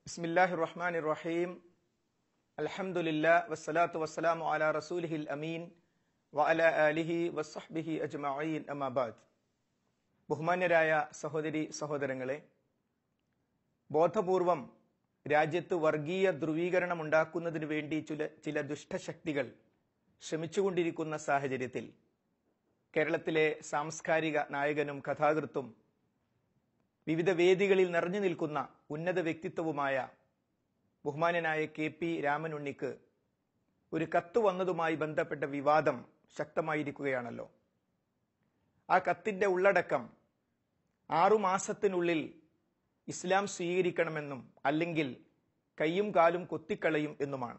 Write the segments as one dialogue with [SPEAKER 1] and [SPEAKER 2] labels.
[SPEAKER 1] ബിസ്മില്ലാഹി റഹ്മാൻ റഹീം അൽഹംദുലില്ലാ വസ്സലാത്തു വസ്സലാമു അലാ റസൂലിഹിൽ അമീൻ വഅല ആലിഹി വസ്സഹ്ബിഹി അജ്മഈൻ അമാബാദ് ബഹുമാന്യരായ സഹോദരി സഹോദരങ്ങളെ ബോധപൂർവം രാജ്യത്ത് വർഗീയ ധ്രുവീകരണം ഉണ്ടാക്കുന്നതിന് വേണ്ടി ചില ചില ദുഷ്ടശക്തികൾ ശ്രമിച്ചുകൊണ്ടിരിക്കുന്ന സാഹചര്യത്തിൽ കേരളത്തിലെ സാംസ്കാരിക നായകനും കഥാകൃത്തും വിവിധ വേദികളിൽ നിറഞ്ഞു നിൽക്കുന്ന ഉന്നത വ്യക്തിത്വവുമായ ബഹുമാനനായ കെ പി രാമനുണ്ണിക്ക് ഒരു കത്ത് വന്നതുമായി ബന്ധപ്പെട്ട വിവാദം ശക്തമായിരിക്കുകയാണല്ലോ ആ കത്തിന്റെ ഉള്ളടക്കം ആറുമാസത്തിനുള്ളിൽ ഇസ്ലാം സ്വീകരിക്കണമെന്നും അല്ലെങ്കിൽ കയ്യും കാലും കൊത്തിക്കളയും എന്നുമാണ്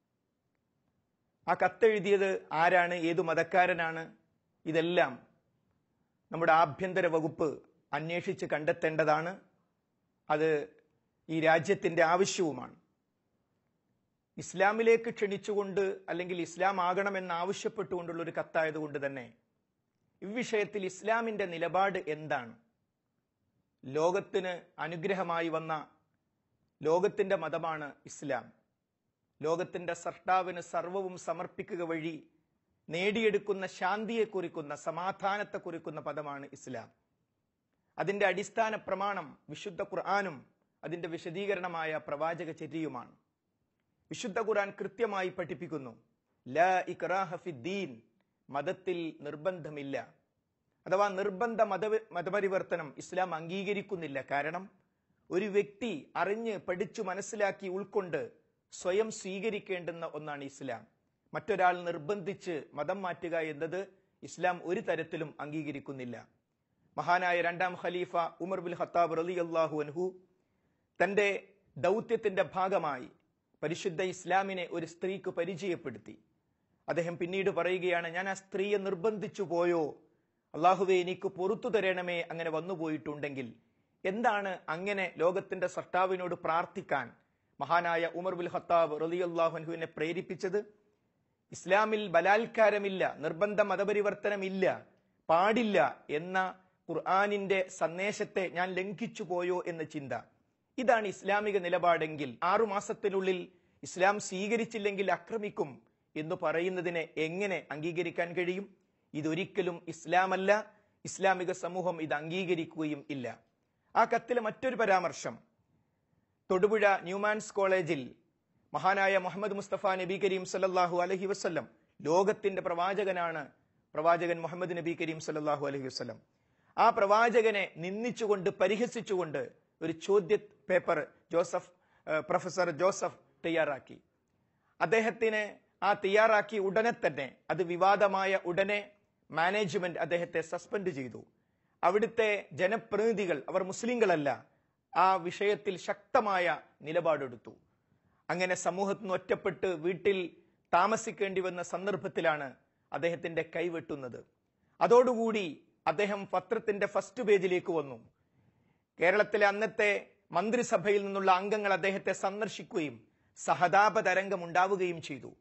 [SPEAKER 1] ആ കത്തെഴുതിയത് ആരാണ് ഏതു മതക്കാരനാണ് ഇതെല്ലാം നമ്മുടെ ആഭ്യന്തര വകുപ്പ് അന്വേഷിച്ച് കണ്ടെത്തേണ്ടതാണ് അത് ഈ രാജ്യത്തിന്റെ ആവശ്യവുമാണ് ഇസ്ലാമിലേക്ക് ക്ഷണിച്ചുകൊണ്ട് അല്ലെങ്കിൽ ഇസ്ലാം ആകണമെന്ന് ആവശ്യപ്പെട്ടുകൊണ്ടുള്ള ഒരു കത്തായതുകൊണ്ട് തന്നെ ഇവിഷയത്തിൽ ഇസ്ലാമിന്റെ നിലപാട് എന്താണ് ലോകത്തിന് അനുഗ്രഹമായി വന്ന ലോകത്തിന്റെ മതമാണ് ഇസ്ലാം ലോകത്തിന്റെ സർട്ടാവിന് സർവവും സമർപ്പിക്കുക വഴി നേടിയെടുക്കുന്ന ശാന്തിയെ കുറിക്കുന്ന സമാധാനത്തെ കുറിക്കുന്ന പദമാണ് ഇസ്ലാം അതിന്റെ അടിസ്ഥാന പ്രമാണം വിശുദ്ധ ഖുർആാനും അതിന്റെ വിശദീകരണമായ പ്രവാചക ചര്യയുമാണ് വിശുദ്ധ ഖുർആൻ കൃത്യമായി പഠിപ്പിക്കുന്നു ല ഇക്റാഹ ഫിദ്ദീൻ മതത്തിൽ നിർബന്ധമില്ല അഥവാ നിർബന്ധ മത മതപരിവർത്തനം ഇസ്ലാം അംഗീകരിക്കുന്നില്ല കാരണം ഒരു വ്യക്തി അറിഞ്ഞ് പഠിച്ചു മനസ്സിലാക്കി ഉൾക്കൊണ്ട് സ്വയം സ്വീകരിക്കേണ്ടുന്ന ഒന്നാണ് ഇസ്ലാം മറ്റൊരാൾ നിർബന്ധിച്ച് മതം മാറ്റുക എന്നത് ഇസ്ലാം ഒരു തരത്തിലും അംഗീകരിക്കുന്നില്ല മഹാനായ രണ്ടാം ഖലീഫ ഉമർ ബിൻ ഖത്താബ് റലി അള്ളാഹു അൻഹു തന്റെ ദൗത്യത്തിന്റെ ഭാഗമായി പരിശുദ്ധ ഇസ്ലാമിനെ ഒരു സ്ത്രീക്ക് പരിചയപ്പെടുത്തി അദ്ദേഹം പിന്നീട് പറയുകയാണ് ഞാൻ ആ സ്ത്രീയെ നിർബന്ധിച്ചു പോയോ അള്ളാഹുവെ എനിക്ക് പൊറത്തു തരണമേ അങ്ങനെ വന്നുപോയിട്ടുണ്ടെങ്കിൽ എന്താണ് അങ്ങനെ ലോകത്തിന്റെ സർട്ടാവിനോട് പ്രാർത്ഥിക്കാൻ മഹാനായ ഉമർ ബുൽ ഖത്താബ് റലി അള്ളാഹുൻഹുവിനെ പ്രേരിപ്പിച്ചത് ഇസ്ലാമിൽ ബലാത്കാരമില്ല നിർബന്ധ മതപരിവർത്തനമില്ല പാടില്ല എന്ന ഖുർആാനിന്റെ സന്ദേശത്തെ ഞാൻ ലംഘിച്ചു പോയോ എന്ന ചിന്ത ഇതാണ് ഇസ്ലാമിക നിലപാടെങ്കിൽ ആറു മാസത്തിനുള്ളിൽ ഇസ്ലാം സ്വീകരിച്ചില്ലെങ്കിൽ ആക്രമിക്കും എന്ന് പറയുന്നതിനെ എങ്ങനെ അംഗീകരിക്കാൻ കഴിയും ഇതൊരിക്കലും ഇസ്ലാമല്ല ഇസ്ലാമിക സമൂഹം ഇത് അംഗീകരിക്കുകയും ഇല്ല ആ കത്തിലെ മറ്റൊരു പരാമർശം തൊടുപുഴ ന്യൂമാൻസ് കോളേജിൽ മഹാനായ മുഹമ്മദ് മുസ്തഫ നബി കരീം സല്ലാഹു അലഹി വസ്ല്ലം ലോകത്തിന്റെ പ്രവാചകനാണ് പ്രവാചകൻ മുഹമ്മദ് നബി കരീം സല്ലാഹു അലഹി വസ്ലം ആ പ്രവാചകനെ നിന്ദിച്ചുകൊണ്ട് പരിഹസിച്ചുകൊണ്ട് ഒരു ചോദ്യ പേപ്പർ ജോസഫ് പ്രൊഫസർ ജോസഫ് തയ്യാറാക്കി അദ്ദേഹത്തിന് ആ തയ്യാറാക്കി ഉടനെ തന്നെ അത് വിവാദമായ ഉടനെ മാനേജ്മെന്റ് അദ്ദേഹത്തെ സസ്പെൻഡ് ചെയ്തു അവിടുത്തെ ജനപ്രതിനിധികൾ അവർ മുസ്ലിങ്ങളല്ല ആ വിഷയത്തിൽ ശക്തമായ നിലപാടെടുത്തു അങ്ങനെ സമൂഹത്തിൽ നിന്ന് ഒറ്റപ്പെട്ട് വീട്ടിൽ താമസിക്കേണ്ടി വന്ന സന്ദർഭത്തിലാണ് അദ്ദേഹത്തിന്റെ കൈവെട്ടുന്നത് അതോടുകൂടി അദ്ദേഹം പത്രത്തിന്റെ ഫസ്റ്റ് പേജിലേക്ക് വന്നു കേരളത്തിലെ അന്നത്തെ മന്ത്രിസഭയിൽ നിന്നുള്ള അംഗങ്ങൾ അദ്ദേഹത്തെ സന്ദർശിക്കുകയും സഹതാപ തരംഗം ഉണ്ടാവുകയും ചെയ്തു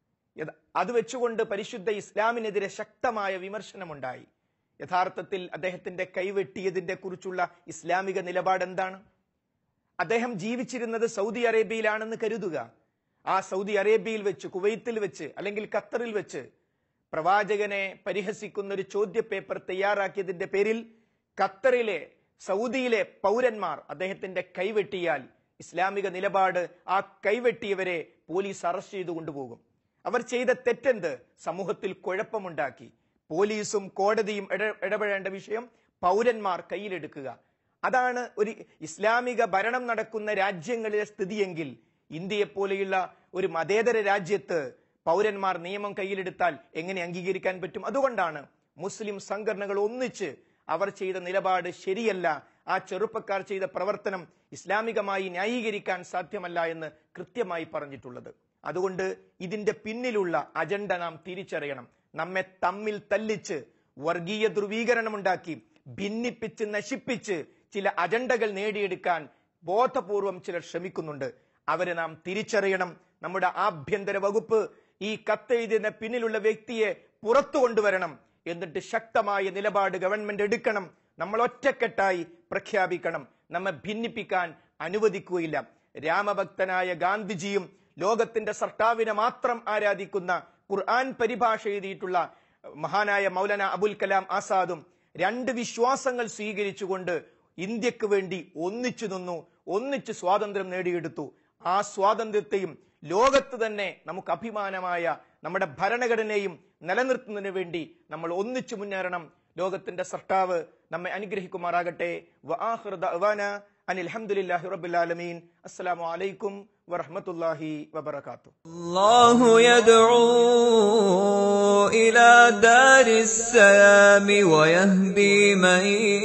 [SPEAKER 1] അത് വെച്ചുകൊണ്ട് പരിശുദ്ധ ഇസ്ലാമിനെതിരെ ശക്തമായ വിമർശനമുണ്ടായി യഥാർത്ഥത്തിൽ അദ്ദേഹത്തിന്റെ കൈവെട്ടിയതിന്റെ കുറിച്ചുള്ള ഇസ്ലാമിക നിലപാട് എന്താണ് അദ്ദേഹം ജീവിച്ചിരുന്നത് സൗദി അറേബ്യയിലാണെന്ന് കരുതുക ആ സൗദി അറേബ്യയിൽ വെച്ച് കുവൈത്തിൽ വെച്ച് അല്ലെങ്കിൽ ഖത്തറിൽ വെച്ച് പ്രവാചകനെ പരിഹസിക്കുന്ന ഒരു ചോദ്യ പേപ്പർ തയ്യാറാക്കിയതിന്റെ പേരിൽ ഖത്തറിലെ സൗദിയിലെ പൗരന്മാർ അദ്ദേഹത്തിന്റെ കൈവെട്ടിയാൽ ഇസ്ലാമിക നിലപാട് ആ കൈവെട്ടിയവരെ പോലീസ് അറസ്റ്റ് ചെയ്തു കൊണ്ടുപോകും അവർ ചെയ്ത തെറ്റെന്ത് സമൂഹത്തിൽ കുഴപ്പമുണ്ടാക്കി പോലീസും കോടതിയും ഇടപെടേണ്ട വിഷയം പൗരന്മാർ കയ്യിലെടുക്കുക അതാണ് ഒരു ഇസ്ലാമിക ഭരണം നടക്കുന്ന രാജ്യങ്ങളിലെ സ്ഥിതിയെങ്കിൽ ഇന്ത്യയെ പോലെയുള്ള ഒരു മതേതര രാജ്യത്ത് പൗരന്മാർ നിയമം കയ്യിലെടുത്താൽ എങ്ങനെ അംഗീകരിക്കാൻ പറ്റും അതുകൊണ്ടാണ് മുസ്ലിം സംഘടനകൾ ഒന്നിച്ച് അവർ ചെയ്ത നിലപാട് ശരിയല്ല ആ ചെറുപ്പക്കാർ ചെയ്ത പ്രവർത്തനം ഇസ്ലാമികമായി ന്യായീകരിക്കാൻ സാധ്യമല്ല എന്ന് കൃത്യമായി പറഞ്ഞിട്ടുള്ളത് അതുകൊണ്ട് ഇതിന്റെ പിന്നിലുള്ള അജണ്ട നാം തിരിച്ചറിയണം നമ്മെ തമ്മിൽ തല്ലിച്ച് വർഗീയ ധ്രുവീകരണമുണ്ടാക്കി ഭിന്നിപ്പിച്ച് നശിപ്പിച്ച് ചില അജണ്ടകൾ നേടിയെടുക്കാൻ ബോധപൂർവം ചിലർ ശ്രമിക്കുന്നുണ്ട് അവരെ നാം തിരിച്ചറിയണം നമ്മുടെ ആഭ്യന്തര വകുപ്പ് ഈ കത്തെഴുതിയതിന് പിന്നിലുള്ള വ്യക്തിയെ പുറത്തു കൊണ്ടുവരണം എന്നിട്ട് ശക്തമായ നിലപാട് ഗവൺമെന്റ് എടുക്കണം നമ്മൾ ഒറ്റക്കെട്ടായി പ്രഖ്യാപിക്കണം നമ്മെ ഭിന്നിപ്പിക്കാൻ അനുവദിക്കുകയില്ല രാമഭക്തനായ ഗാന്ധിജിയും ലോകത്തിന്റെ സർട്ടാവിനെ മാത്രം ആരാധിക്കുന്ന ഖുർആൻ പരിഭാഷ എഴുതിയിട്ടുള്ള മഹാനായ മൗലാന അബുൽ കലാം ആസാദും രണ്ട് വിശ്വാസങ്ങൾ സ്വീകരിച്ചുകൊണ്ട് ഇന്ത്യക്ക് വേണ്ടി ഒന്നിച്ചു നിന്നു ഒന്നിച്ച് സ്വാതന്ത്ര്യം നേടിയെടുത്തു ആ സ്വാതന്ത്ര്യത്തെയും ലോകത്ത് തന്നെ നമുക്ക് അഭിമാനമായ നമ്മുടെ ഭരണഘടനയും നിലനിർത്തുന്നതിന് വേണ്ടി നമ്മൾ ഒന്നിച്ചു മുന്നേറണം ലോകത്തിന്റെ സർട്ടാവ് നമ്മെ അനുഗ്രഹിക്കുമാറാകട്ടെ വആഖിറു ദഅ്വാന അനിൽ ഹംദുലില്ലാഹി റബ്ബിൽ ആലമീൻ അസ്സലാമു അലൈക്കും വറഹ്മത്തുള്ളാഹി വബറകാതുഹു
[SPEAKER 2] الله يدعو إلى دار السلام ويهدي من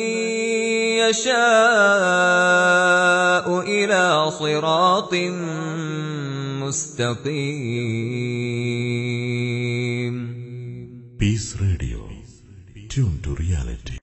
[SPEAKER 2] يشاء إلى صراط مستقيم
[SPEAKER 3] Peace Radio. Tune to reality.